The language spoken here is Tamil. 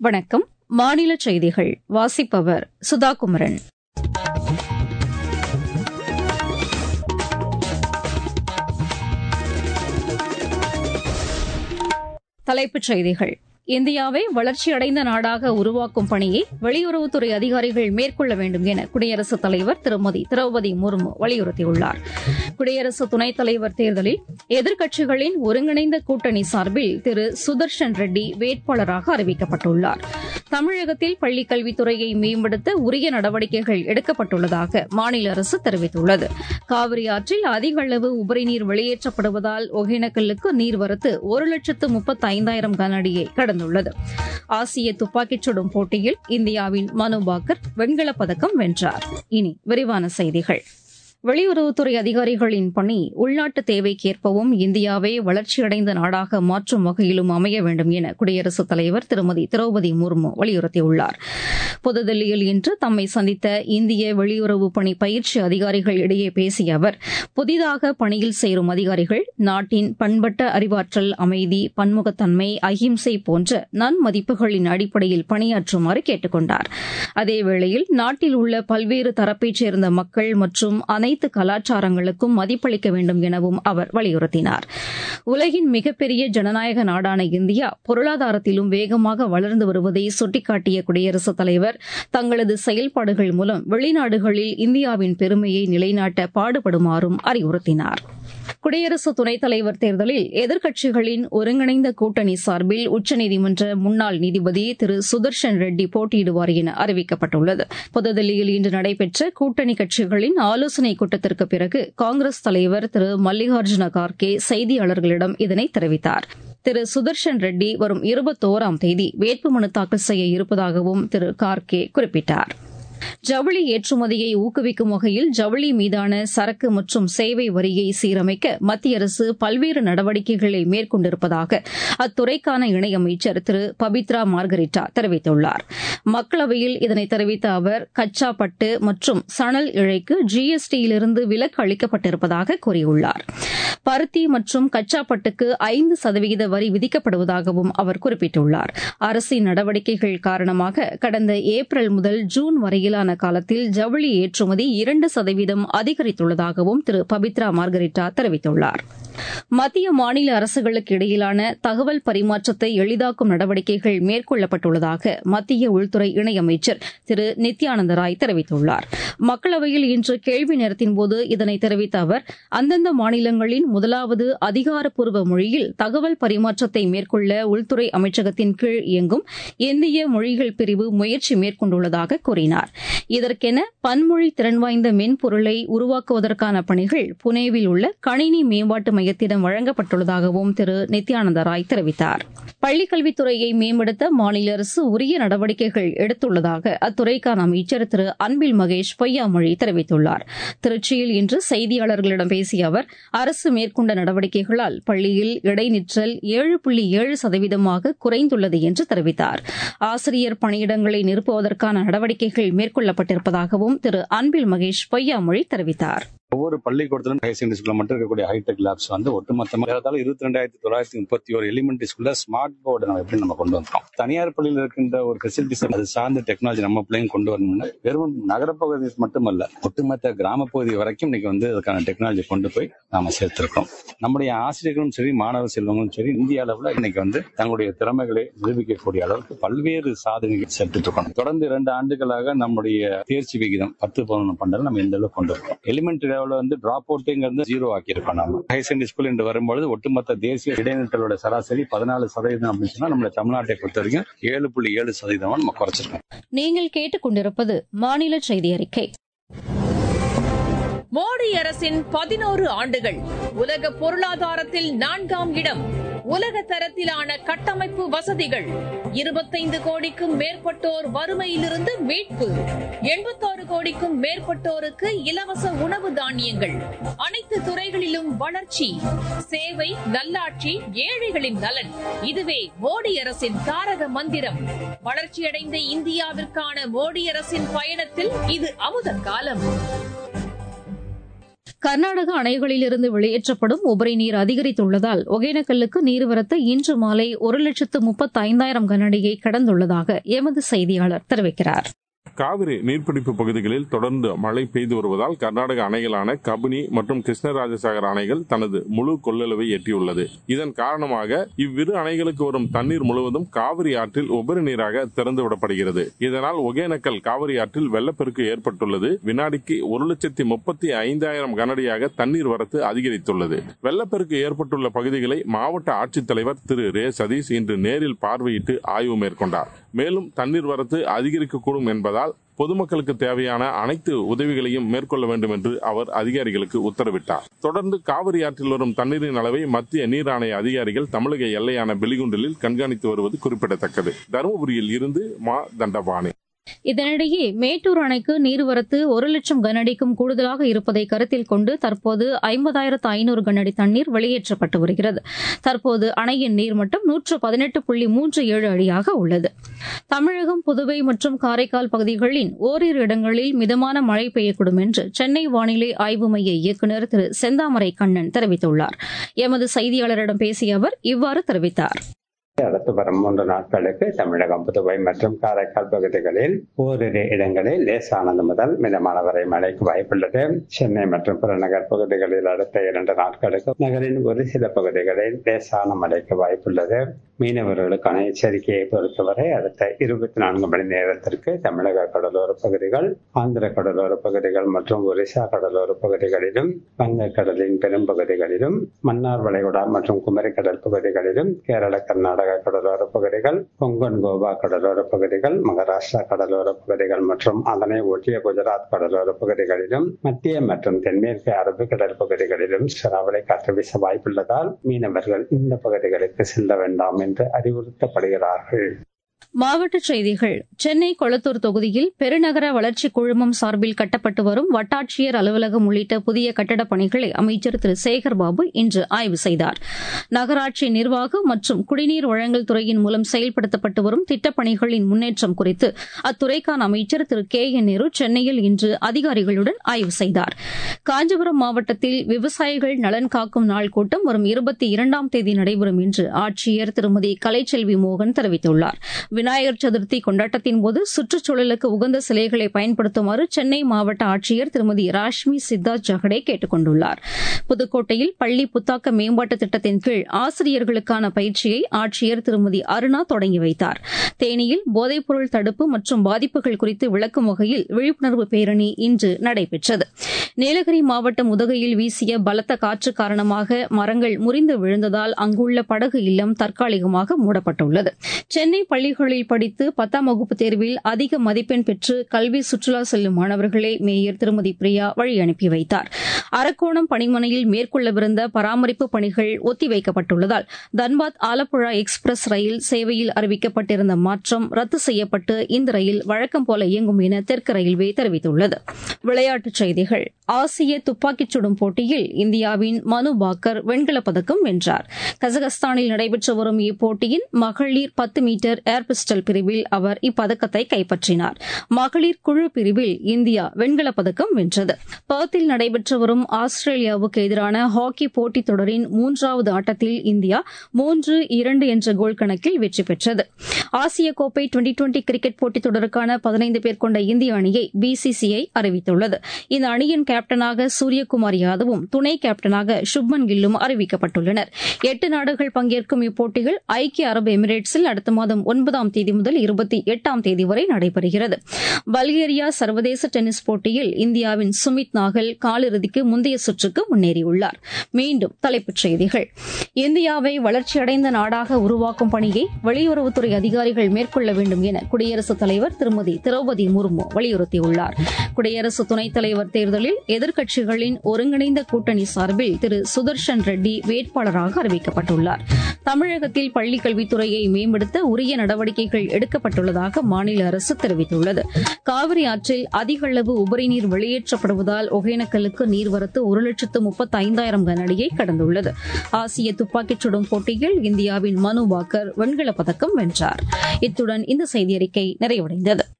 வணக்கம் மாநில செய்திகள் வாசிப்பவர் சுதாகுமரன் தலைப்புச் செய்திகள் இந்தியாவை வளர்ச்சியடைந்த நாடாக உருவாக்கும் பணியை வெளியுறவுத்துறை அதிகாரிகள் மேற்கொள்ள வேண்டும் என குடியரசுத் தலைவர் திருமதி திரௌபதி முர்மு வலியுறுத்தியுள்ளார் குடியரசு துணைத் தலைவர் தேர்தலில் எதிர்க்கட்சிகளின் ஒருங்கிணைந்த கூட்டணி சார்பில் திரு சுதர்ஷன் ரெட்டி வேட்பாளராக அறிவிக்கப்பட்டுள்ளார் தமிழகத்தில் பள்ளிக் கல்வித்துறையை மேம்படுத்த உரிய நடவடிக்கைகள் எடுக்கப்பட்டுள்ளதாக மாநில அரசு தெரிவித்துள்ளது காவிரி ஆற்றில் அதிக அளவு உபரிநீர் வெளியேற்றப்படுவதால் ஒகேனக்கல்லுக்கு நீர்வரத்து ஒரு லட்சத்து முப்பத்தி ஐந்தாயிரம் கனஅடியை கடந்துள்ளது ஆசிய துப்பாக்கிச் சுடும் போட்டியில் இந்தியாவின் மனு பாக்கர் வெண்கலப் பதக்கம் வென்றார் இனி விரிவான செய்திகள் வெளியுறவுத்துறை அதிகாரிகளின் பணி உள்நாட்டு தேவைக்கேற்பவும் இந்தியாவை வளர்ச்சியடைந்த நாடாக மாற்றும் வகையிலும் அமைய வேண்டும் என குடியரசுத் தலைவர் திருமதி திரௌபதி முர்மு வலியுறுத்தியுள்ளார் புதுதில்லியில் இன்று தம்மை சந்தித்த இந்திய வெளியுறவு பணி பயிற்சி அதிகாரிகள் இடையே பேசிய அவர் புதிதாக பணியில் சேரும் அதிகாரிகள் நாட்டின் பண்பட்ட அறிவாற்றல் அமைதி பன்முகத்தன்மை அஹிம்சை போன்ற நன்மதிப்புகளின் அடிப்படையில் பணியாற்றுமாறு கேட்டுக் கொண்டார் அதேவேளையில் நாட்டில் உள்ள பல்வேறு தரப்பைச் சேர்ந்த மக்கள் மற்றும் அனைத்து அனைத்து கலாச்சாரங்களுக்கும் மதிப்பளிக்க வேண்டும் எனவும் அவர் வலியுறுத்தினார் உலகின் மிகப்பெரிய ஜனநாயக நாடான இந்தியா பொருளாதாரத்திலும் வேகமாக வளர்ந்து வருவதை சுட்டிக்காட்டிய குடியரசுத் தலைவர் தங்களது செயல்பாடுகள் மூலம் வெளிநாடுகளில் இந்தியாவின் பெருமையை நிலைநாட்ட பாடுபடுமாறும் அறிவுறுத்தினார் குடியரசு துணைத் தலைவர் தேர்தலில் எதிர்க்கட்சிகளின் ஒருங்கிணைந்த கூட்டணி சார்பில் உச்சநீதிமன்ற முன்னாள் நீதிபதி திரு சுதர்ஷன் ரெட்டி போட்டியிடுவார் என அறிவிக்கப்பட்டுள்ளது புதுதில்லியில் இன்று நடைபெற்ற கூட்டணி கட்சிகளின் ஆலோசனை கூட்டத்திற்கு பிறகு காங்கிரஸ் தலைவர் திரு மல்லிகார்ஜுன கார்கே செய்தியாளர்களிடம் இதனை தெரிவித்தார் திரு சுதர்ஷன் ரெட்டி வரும் இருபத்தோராம் தேதி வேட்புமனு தாக்கல் செய்ய இருப்பதாகவும் திரு கார்கே குறிப்பிட்டார் ஜவுளி ஏற்றுமதியை ஊக்குவிக்கும் வகையில் ஜவுளி மீதான சரக்கு மற்றும் சேவை வரியை சீரமைக்க மத்திய அரசு பல்வேறு நடவடிக்கைகளை மேற்கொண்டிருப்பதாக அத்துறைக்கான இணையமைச்சர் திரு பபித்ரா மார்கரிட்டா தெரிவித்துள்ளார் மக்களவையில் இதனை தெரிவித்த அவர் கச்சா பட்டு மற்றும் சணல் இழைக்கு ஜிஎஸ்டியிலிருந்து விலக்கு அளிக்கப்பட்டிருப்பதாக கூறியுள்ளார் பருத்தி மற்றும் கச்சா பட்டுக்கு ஐந்து சதவீத வரி விதிக்கப்படுவதாகவும் அவர் குறிப்பிட்டுள்ளார் அரசின் நடவடிக்கைகள் காரணமாக கடந்த ஏப்ரல் முதல் ஜூன் வரையிலான காலத்தில் ஜவுளி ஏற்றுமதி இரண்டு சதவீதம் அதிகரித்துள்ளதாகவும் திரு பபித்ரா மார்கரிட்டா தெரிவித்துள்ளார் மத்திய மாநில அரசுகளுக்கு இடையிலான தகவல் பரிமாற்றத்தை எளிதாக்கும் நடவடிக்கைகள் மேற்கொள்ளப்பட்டுள்ளதாக மத்திய உள்துறை இணையமைச்சர் திரு நித்யானந்த ராய் தெரிவித்துள்ளார் மக்களவையில் இன்று கேள்வி நேரத்தின்போது இதனை தெரிவித்த அவர் அந்தந்த மாநிலங்களின் முதலாவது அதிகாரப்பூர்வ மொழியில் தகவல் பரிமாற்றத்தை மேற்கொள்ள உள்துறை அமைச்சகத்தின் கீழ் இயங்கும் இந்திய மொழிகள் பிரிவு முயற்சி மேற்கொண்டுள்ளதாக கூறினார் இதற்கென பன்மொழி திறன் வாய்ந்த மென்பொருளை உருவாக்குவதற்கான பணிகள் புனேவில் உள்ள கணினி மேம்பாட்டு மையத்திடம் வழங்கப்பட்டுள்ளதாகவும் திரு நித்யானந்த ராய் தெரிவித்தார் பள்ளிக்கல்வித்துறையை மேம்படுத்த மாநில அரசு உரிய நடவடிக்கைகள் எடுத்துள்ளதாக அத்துறைக்கான அமைச்சர் திரு அன்பில் மகேஷ் பொய்யாமொழி தெரிவித்துள்ளார் திருச்சியில் இன்று செய்தியாளர்களிடம் பேசிய அவர் அரசு மேற்கொண்ட நடவடிக்கைகளால் பள்ளியில் இடைநிற்றல் ஏழு புள்ளி ஏழு சதவீதமாக குறைந்துள்ளது என்று தெரிவித்தார் ஆசிரியர் பணியிடங்களை நிரப்புவதற்கான நடவடிக்கைகள் மேற்கொள்ளப்பட்டிருப்பதாகவும் திரு அன்பில் மகேஷ் பொய்யாமொழி தெரிவித்தார் ஒவ்வொரு பள்ளிக்கூடத்திலும் ஹையர் செகண்டரி ஸ்கூல்ல மட்டும் இருக்கக்கூடிய ஹைடெக் லேப்ஸ் வந்து ஒட்டுமொத்தமாக ஏறத்தாழ இருபத்தி ரெண்டாயிரத்தி தொள்ளாயிரத்தி முப்பத்தி ஒரு எலிமெண்டரி ஸ்கூல்ல ஸ்மார்ட் போர்டு நம்ம எப்படி நம்ம கொண்டு வந்தோம் தனியார் பள்ளியில் இருக்கின்ற ஒரு ஃபெசிலிட்டிஸ் அது சார்ந்த டெக்னாலஜி நம்ம பிள்ளைங்க கொண்டு வரணும்னு வெறும் நகரப்பகுதி மட்டுமல்ல ஒட்டுமொத்த கிராம பகுதி வரைக்கும் இன்னைக்கு வந்து அதுக்கான டெக்னாலஜி கொண்டு போய் நாம சேர்த்திருக்கோம் நம்முடைய ஆசிரியர்களும் சரி மாணவ செல்வங்களும் சரி இந்திய அளவுல இன்னைக்கு வந்து தங்களுடைய திறமைகளை நிரூபிக்கக்கூடிய அளவுக்கு பல்வேறு சாதனைகள் சேர்த்துட்டு இருக்கோம் தொடர்ந்து இரண்டு ஆண்டுகளாக நம்முடைய தேர்ச்சி விகிதம் பத்து பதினொன்று பன்னெண்டு நம்ம எந்த அளவுக்கு கொண்டு இருக்கோம் எலிமெண்டரி லெவலில் வந்து டிராப் அவுட்டுங்கிறது ஜீரோ ஆக்கியிருக்கோம் நம்ம ஹையர் செகண்டரி ஸ்கூல் என்று வரும்பொழுது ஒட்டுமொத்த தேசிய இடைநிற்றலோட சராசரி பதினாலு சதவீதம் அப்படின்னு சொன்னா நம்ம தமிழ்நாட்டை பொறுத்த வரைக்கும் ஏழு புள்ளி ஏழு சதவீதம் நம்ம குறைச்சிருக்கோம் நீங்கள் கேட்டுக்கொண்டிருப்பது மாநில செய்தி அறிக்கை மோடி அரசின் பதினோரு ஆண்டுகள் உலக பொருளாதாரத்தில் நான்காம் இடம் உலக தரத்திலான கட்டமைப்பு வசதிகள் இருபத்தைந்து கோடிக்கும் மேற்பட்டோர் வறுமையிலிருந்து மீட்பு எண்பத்தாறு கோடிக்கும் மேற்பட்டோருக்கு இலவச உணவு தானியங்கள் அனைத்து துறைகளிலும் வளர்ச்சி சேவை நல்லாட்சி ஏழைகளின் நலன் இதுவே மோடி அரசின் தாரக மந்திரம் வளர்ச்சியடைந்த இந்தியாவிற்கான மோடி அரசின் பயணத்தில் இது அமுத காலம் கர்நாடக அணைகளிலிருந்து வெளியேற்றப்படும் உபரி நீர் அதிகரித்துள்ளதால் ஒகேனக்கல்லுக்கு நீர்வரத்து இன்று மாலை ஒரு லட்சத்து முப்பத்தி ஐந்தாயிரம் கனஅடியை கடந்துள்ளதாக எமது செய்தியாளர் தெரிவிக்கிறார் காவிரி நீர்பிடிப்பு பகுதிகளில் தொடர்ந்து மழை பெய்து வருவதால் கர்நாடக அணைகளான கபினி மற்றும் கிருஷ்ணராஜசாகர் அணைகள் தனது முழு கொள்ளளவை எட்டியுள்ளது இதன் காரணமாக இவ்விரு அணைகளுக்கு வரும் தண்ணீர் முழுவதும் காவிரி ஆற்றில் உபரி நீராக திறந்துவிடப்படுகிறது இதனால் ஒகேனக்கல் காவிரி ஆற்றில் வெள்ளப்பெருக்கு ஏற்பட்டுள்ளது வினாடிக்கு ஒரு லட்சத்தி முப்பத்தி ஐந்தாயிரம் கனடியாக தண்ணீர் வரத்து அதிகரித்துள்ளது வெள்ளப்பெருக்கு ஏற்பட்டுள்ள பகுதிகளை மாவட்ட ஆட்சித்தலைவர் திரு ரே சதீஷ் இன்று நேரில் பார்வையிட்டு ஆய்வு மேற்கொண்டார் மேலும் தண்ணீர் வரத்து அதிகரிக்கக்கூடும் என்பதால் பொதுமக்களுக்கு தேவையான அனைத்து உதவிகளையும் மேற்கொள்ள வேண்டும் என்று அவர் அதிகாரிகளுக்கு உத்தரவிட்டார் தொடர்ந்து காவிரி ஆற்றில் வரும் தண்ணீரின் அளவை மத்திய நீர் ஆணைய அதிகாரிகள் தமிழக எல்லையான பெலிகுண்டலில் கண்காணித்து வருவது குறிப்பிடத்தக்கது தருமபுரியில் இருந்து மா தண்டபாணி இதனிடையே மேட்டூர் அணைக்கு நீர்வரத்து ஒரு லட்சம் கனஅடிக்கும் கூடுதலாக இருப்பதை கருத்தில் கொண்டு தற்போது ஐம்பதாயிரத்து ஐநூறு கனஅடி தண்ணீர் வெளியேற்றப்பட்டு வருகிறது தற்போது அணையின் நீர்மட்டம் நூற்று பதினெட்டு புள்ளி மூன்று ஏழு அடியாக உள்ளது தமிழகம் புதுவை மற்றும் காரைக்கால் பகுதிகளின் ஓரிரு இடங்களில் மிதமான மழை பெய்யக்கூடும் என்று சென்னை வானிலை ஆய்வு மைய இயக்குநர் திரு செந்தாமரை கண்ணன் தெரிவித்துள்ளார் எமது செய்தியாளரிடம் பேசிய அவர் இவ்வாறு தெரிவித்தார் அடுத்து வரும் மூன்று நாட்களுக்கு தமிழகம் புதுவை மற்றும் காரைக்கால் பகுதிகளில் ஓரிரு இடங்களில் லேசானது முதல் மிதமான வரை மழைக்கு வாய்ப்புள்ளது சென்னை மற்றும் புறநகர் பகுதிகளில் அடுத்த இரண்டு நாட்களுக்கு நகரின் ஒரு சில பகுதிகளில் லேசான மழைக்கு வாய்ப்புள்ளது மீனவர்களுக்கான எச்சரிக்கையை பொறுத்தவரை அடுத்த இருபத்தி நான்கு மணி நேரத்திற்கு தமிழக கடலோர பகுதிகள் ஆந்திர கடலோர பகுதிகள் மற்றும் ஒரிசா கடலோர பகுதிகளிலும் வங்கக்கடலின் பெரும் பகுதிகளிலும் மன்னார் வளைகுடா மற்றும் குமரிக்கடல் பகுதிகளிலும் கேரள கர்நாடக கடலோர பகுதிகள் கொங்கன் கோவா கடலோர பகுதிகள் மகாராஷ்டிரா கடலோர பகுதிகள் மற்றும் அதனை ஒட்டிய குஜராத் கடலோர பகுதிகளிலும் மத்திய மற்றும் தென்மேற்கு அரபிக்கடல் பகுதிகளிலும் சராவளி காற்று வீச வாய்ப்புள்ளதால் மீனவர்கள் இந்த பகுதிகளுக்கு செல்ல வேண்டாம் என்று அறிவுறுத்தப்படுகிறார்கள் மாவட்டச் செய்திகள் சென்னை கொளத்தூர் தொகுதியில் பெருநகர வளர்ச்சி குழுமம் சார்பில் கட்டப்பட்டு வரும் வட்டாட்சியர் அலுவலகம் உள்ளிட்ட புதிய கட்டடப் பணிகளை அமைச்சர் திரு சேகர் பாபு இன்று ஆய்வு செய்தார் நகராட்சி நிர்வாகம் மற்றும் குடிநீர் வழங்கல் துறையின் மூலம் செயல்படுத்தப்பட்டு வரும் திட்டப்பணிகளின் முன்னேற்றம் குறித்து அத்துறைக்கான அமைச்சர் திரு கே என் நேரு சென்னையில் இன்று அதிகாரிகளுடன் ஆய்வு செய்தார் காஞ்சிபுரம் மாவட்டத்தில் விவசாயிகள் நலன் காக்கும் நாள் கூட்டம் வரும் இருபத்தி இரண்டாம் தேதி நடைபெறும் என்று ஆட்சியர் திருமதி கலைச்செல்வி மோகன் தெரிவித்துள்ளார் விநாயகர் சதுர்த்தி கொண்டாட்டத்தின் போது சுற்றுச்சூழலுக்கு உகந்த சிலைகளை பயன்படுத்துமாறு சென்னை மாவட்ட ஆட்சியர் திருமதி ராஷ்மி சித்தார்த் ஜகடே கேட்டுக் கொண்டுள்ளார் புதுக்கோட்டையில் பள்ளி புத்தாக்க மேம்பாட்டு திட்டத்தின் கீழ் ஆசிரியர்களுக்கான பயிற்சியை ஆட்சியர் திருமதி அருணா தொடங்கி வைத்தார் தேனியில் போதைப்பொருள் தடுப்பு மற்றும் பாதிப்புகள் குறித்து விளக்கும் வகையில் விழிப்புணர்வு பேரணி இன்று நடைபெற்றது நீலகிரி மாவட்டம் உதகையில் வீசிய பலத்த காற்று காரணமாக மரங்கள் முறிந்து விழுந்ததால் அங்குள்ள படகு இல்லம் தற்காலிகமாக மூடப்பட்டுள்ளது சென்னை பள்ளிகளில் படித்து பத்தாம் வகுப்பு தேர்வில் அதிக மதிப்பெண் பெற்று கல்வி சுற்றுலா செல்லும் மாணவர்களை மேயர் திருமதி பிரியா வழி அனுப்பி வைத்தார் அரக்கோணம் பணிமனையில் மேற்கொள்ளவிருந்த பராமரிப்பு பணிகள் ஒத்திவைக்கப்பட்டுள்ளதால் தன்பாத் ஆலப்புழா எக்ஸ்பிரஸ் ரயில் சேவையில் அறிவிக்கப்பட்டிருந்த மாற்றம் ரத்து செய்யப்பட்டு இந்த ரயில் வழக்கம் போல இயங்கும் என தெற்கு ரயில்வே தெரிவித்துள்ளது விளையாட்டுச் செய்திகள் ஆசிய துப்பாக்கிச் சுடும் போட்டியில் இந்தியாவின் மனு பாக்கர் வெண்கலப் பதக்கம் வென்றார் கசகஸ்தானில் நடைபெற்று வரும் இப்போட்டியின் மகளிர் பத்து மீட்டர் ஏர் பிஸ்டல் பிரிவில் அவர் இப்பதக்கத்தை கைப்பற்றினார் மகளிர் குழு பிரிவில் இந்தியா வெண்கலப் பதக்கம் வென்றது பர்த்தில் நடைபெற்று வரும் ஆஸ்திரேலியாவுக்கு எதிரான ஹாக்கி போட்டித் தொடரின் மூன்றாவது ஆட்டத்தில் இந்தியா மூன்று இரண்டு என்ற கோல் கணக்கில் வெற்றி பெற்றது ஆசிய கோப்பை டுவெண்டி டுவெண்டி கிரிக்கெட் போட்டித் தொடருக்கான பதினைந்து பேர் கொண்ட இந்திய அணியை பிசிசிஐ அறிவித்துள்ளது இந்த அணியின் கேப்டனாக சூரியகுமார் யாதவும் துணை கேப்டனாக சுப்மன் கில்லும் அறிவிக்கப்பட்டுள்ளனர் எட்டு நாடுகள் பங்கேற்கும் இப்போட்டிகள் ஐக்கிய அரபு எமிரேட்ஸில் அடுத்த மாதம் ஒன்பதாம் தேதி முதல் இருபத்தி எட்டாம் தேதி வரை நடைபெறுகிறது பல்கேரியா சர்வதேச டென்னிஸ் போட்டியில் இந்தியாவின் சுமித் நாகல் காலிறுதிக்கு முந்தைய சுற்றுக்கு முன்னேறியுள்ளார் மீண்டும் தலைப்புச் செய்திகள் இந்தியாவை வளர்ச்சியடைந்த நாடாக உருவாக்கும் பணியை வெளியுறவுத்துறை அதிகாரிகள் மேற்கொள்ள வேண்டும் என குடியரசுத் தலைவர் திருமதி திரௌபதி முர்மு வலியுறுத்தியுள்ளார் குடியரசு துணைத் தலைவர் தேர்தலில் எதிர்க்கட்சிகளின் ஒருங்கிணைந்த கூட்டணி சார்பில் திரு சுதர்ஷன் ரெட்டி வேட்பாளராக அறிவிக்கப்பட்டுள்ளார் தமிழகத்தில் பள்ளிக் கல்வித்துறையை மேம்படுத்த உரிய நடவடிக்கைகள் எடுக்கப்பட்டுள்ளதாக மாநில அரசு தெரிவித்துள்ளது காவிரி ஆற்றில் அதிக அளவு உபரி நீர் வெளியேற்றப்படுவதால் ஒகேனக்கல்லுக்கு நீர்வரத்து ஒரு லட்சத்து முப்பத்தி ஐந்தாயிரம் கனஅடியை கடந்துள்ளது ஆசிய துப்பாக்கிச் சுடும் போட்டியில் இந்தியாவின் மனு பாக்கர் வெண்கலப் பதக்கம் வென்றார் இத்துடன் இந்த செய்தியறிக்கை நிறைவடைந்தது